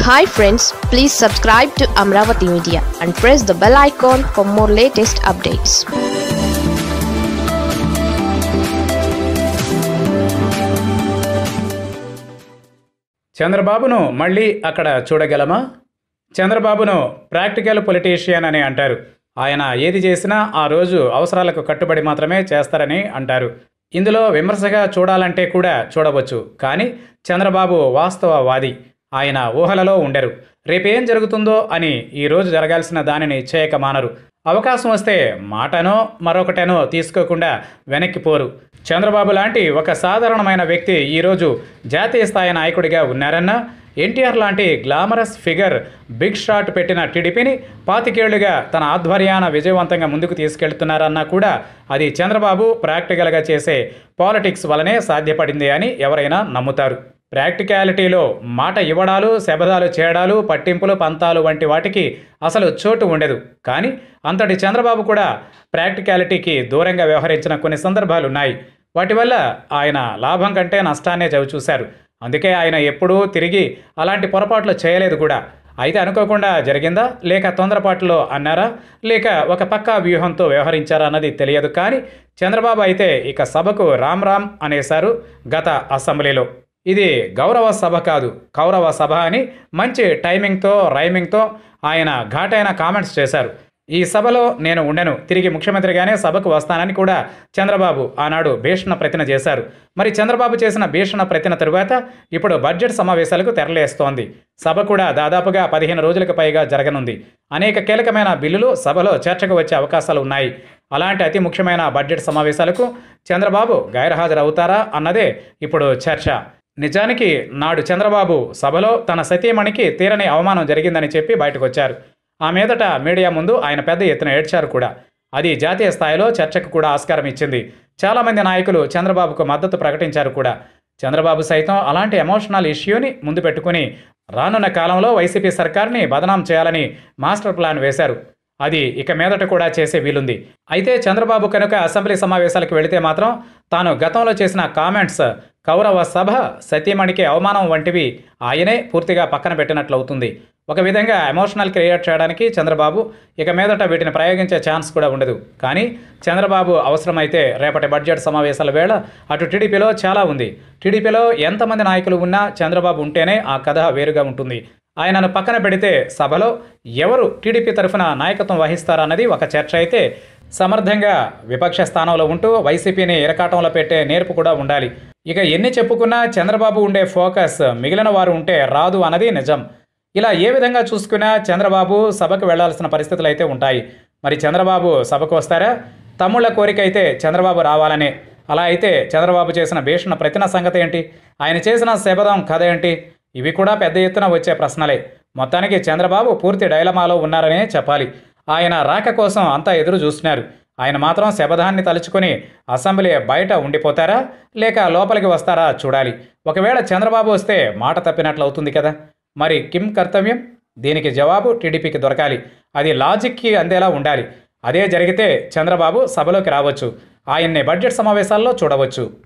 hi friends please subscribe to Amaravati media and press the bell icon for more latest updates చంద్రబాబును మళ్ళీ అక్కడ చూడగలమా చంద్రబాబును practical politician అని అంటారు ఆయన ఏది చేసినా ఆ రోజు అవసరాలకు కట్టుబడి మాత్రమే చేస్తారని అంటారు ఇందులో విమర్శగా చూడాలంటే కూడా చూడవచ్చు కానీ చంద్రబాబు వాస్తవవాది ఆయన ఊహలలో ఉండరు రేపేం జరుగుతుందో అని ఈ రోజు జరగాల్సిన దానిని చేయక మానరు అవకాశం వస్తే మాటనో మరొకటనో తీసుకోకుండా వెనక్కి పోరు చంద్రబాబు లాంటి ఒక సాధారణమైన వ్యక్తి ఈరోజు జాతీయ స్థాయి నాయకుడిగా ఉన్నారన్నా ఎన్టీఆర్ లాంటి గ్లామరస్ ఫిగర్ బిగ్ షాట్ పెట్టిన టీడీపీని పాతికేళ్లుగా తన ఆధ్వర్యాన విజయవంతంగా ముందుకు తీసుకెళ్తున్నారన్నా కూడా అది చంద్రబాబు ప్రాక్టికల్గా చేసే పాలిటిక్స్ వలనే సాధ్యపడింది అని ఎవరైనా నమ్ముతారు ప్రాక్టికాలిటీలో మాట ఇవ్వడాలు శబదాలు చేయడాలు పట్టింపులు పంతాలు వంటి వాటికి అసలు చోటు ఉండదు కానీ అంతటి చంద్రబాబు కూడా ప్రాక్టికాలిటీకి దూరంగా వ్యవహరించిన కొన్ని సందర్భాలు ఉన్నాయి వాటి వల్ల ఆయన లాభం కంటే నష్టాన్నే చవిచూశారు అందుకే ఆయన ఎప్పుడూ తిరిగి అలాంటి పొరపాట్లు చేయలేదు కూడా అయితే అనుకోకుండా జరిగిందా లేక తొందరపాటులో అన్నారా లేక ఒక పక్కా వ్యూహంతో వ్యవహరించారా అన్నది తెలియదు కానీ చంద్రబాబు అయితే ఇక సభకు రామ్ రామ్ అనేశారు గత అసెంబ్లీలో ఇది గౌరవ సభ కాదు కౌరవ సభ అని మంచి టైమింగ్తో రైమింగ్తో ఆయన ఘాటైన కామెంట్స్ చేశారు ఈ సభలో నేను ఉండను తిరిగి ముఖ్యమంత్రిగానే సభకు వస్తానని కూడా చంద్రబాబు ఆనాడు భీషణ ప్రతిన చేశారు మరి చంద్రబాబు చేసిన భీషణ ప్రతిన తరువాత ఇప్పుడు బడ్జెట్ సమావేశాలకు తెరలేస్తోంది సభ కూడా దాదాపుగా పదిహేను రోజులకు పైగా జరగనుంది అనేక కీలకమైన బిల్లులు సభలో చర్చకు వచ్చే అవకాశాలు ఉన్నాయి అలాంటి అతి ముఖ్యమైన బడ్జెట్ సమావేశాలకు చంద్రబాబు గైర్హాజరవుతారా అన్నదే ఇప్పుడు చర్చ నిజానికి నాడు చంద్రబాబు సభలో తన సతీమణికి తీరని అవమానం జరిగిందని చెప్పి బయటకు వచ్చారు ఆ మీదట మీడియా ముందు ఆయన పెద్ద ఎత్తున ఏడ్చారు కూడా అది జాతీయ స్థాయిలో చర్చకు కూడా ఆస్కారం ఇచ్చింది చాలామంది నాయకులు చంద్రబాబుకు మద్దతు ప్రకటించారు కూడా చంద్రబాబు సైతం అలాంటి ఎమోషనల్ ఇష్యూని ముందు పెట్టుకుని రానున్న కాలంలో వైసీపీ సర్కార్ని బదనాం చేయాలని మాస్టర్ ప్లాన్ వేశారు అది ఇక మీదట కూడా చేసే వీలుంది అయితే చంద్రబాబు కనుక అసెంబ్లీ సమావేశాలకు వెళితే మాత్రం తాను గతంలో చేసిన కామెంట్స్ కౌరవ సభ సతీమణికి అవమానం వంటివి ఆయనే పూర్తిగా పక్కన పెట్టినట్లవుతుంది ఒక విధంగా ఎమోషనల్ క్రియేట్ చేయడానికి చంద్రబాబు ఇక మీదట వీటిని ప్రయోగించే ఛాన్స్ కూడా ఉండదు కానీ చంద్రబాబు అవసరమైతే రేపటి బడ్జెట్ సమావేశాల వేళ అటు టీడీపీలో చాలా ఉంది టీడీపీలో ఎంతమంది నాయకులు ఉన్నా చంద్రబాబు ఉంటేనే ఆ కథ వేరుగా ఉంటుంది ఆయనను పక్కన పెడితే సభలో ఎవరు టీడీపీ తరఫున నాయకత్వం వహిస్తారన్నది ఒక చర్చ అయితే సమర్థంగా విపక్ష స్థానంలో ఉంటూ వైసీపీని ఇరకాటంలో పెట్టే నేర్పు కూడా ఉండాలి ఇక ఎన్ని చెప్పుకున్నా చంద్రబాబు ఉండే ఫోకస్ మిగిలిన వారు ఉంటే రాదు అన్నది నిజం ఇలా ఏ విధంగా చూసుకున్నా చంద్రబాబు సభకు వెళ్లాల్సిన పరిస్థితులు అయితే ఉంటాయి మరి చంద్రబాబు సభకు వస్తారా తమ్ముళ్ల కోరిక అయితే చంద్రబాబు రావాలనే అలా అయితే చంద్రబాబు చేసిన భీషణ ప్రతిన సంగతి ఏంటి ఆయన చేసిన శబదం కథ ఏంటి ఇవి కూడా పెద్ద ఎత్తున వచ్చే ప్రశ్నలే మొత్తానికి చంద్రబాబు పూర్తి డైలమాలో ఉన్నారనే చెప్పాలి ఆయన రాక కోసం అంతా ఎదురు చూస్తున్నారు ఆయన మాత్రం శబదాన్ని తలుచుకుని అసెంబ్లీ బయట ఉండిపోతారా లేక లోపలికి వస్తారా చూడాలి ఒకవేళ చంద్రబాబు వస్తే మాట తప్పినట్లు అవుతుంది కదా మరి కిమ్ కర్తవ్యం దీనికి జవాబు టీడీపీకి దొరకాలి అది లాజిక్కి అందేలా ఉండాలి అదే జరిగితే చంద్రబాబు సభలోకి రావచ్చు ఆయన్ని బడ్జెట్ సమావేశాల్లో చూడవచ్చు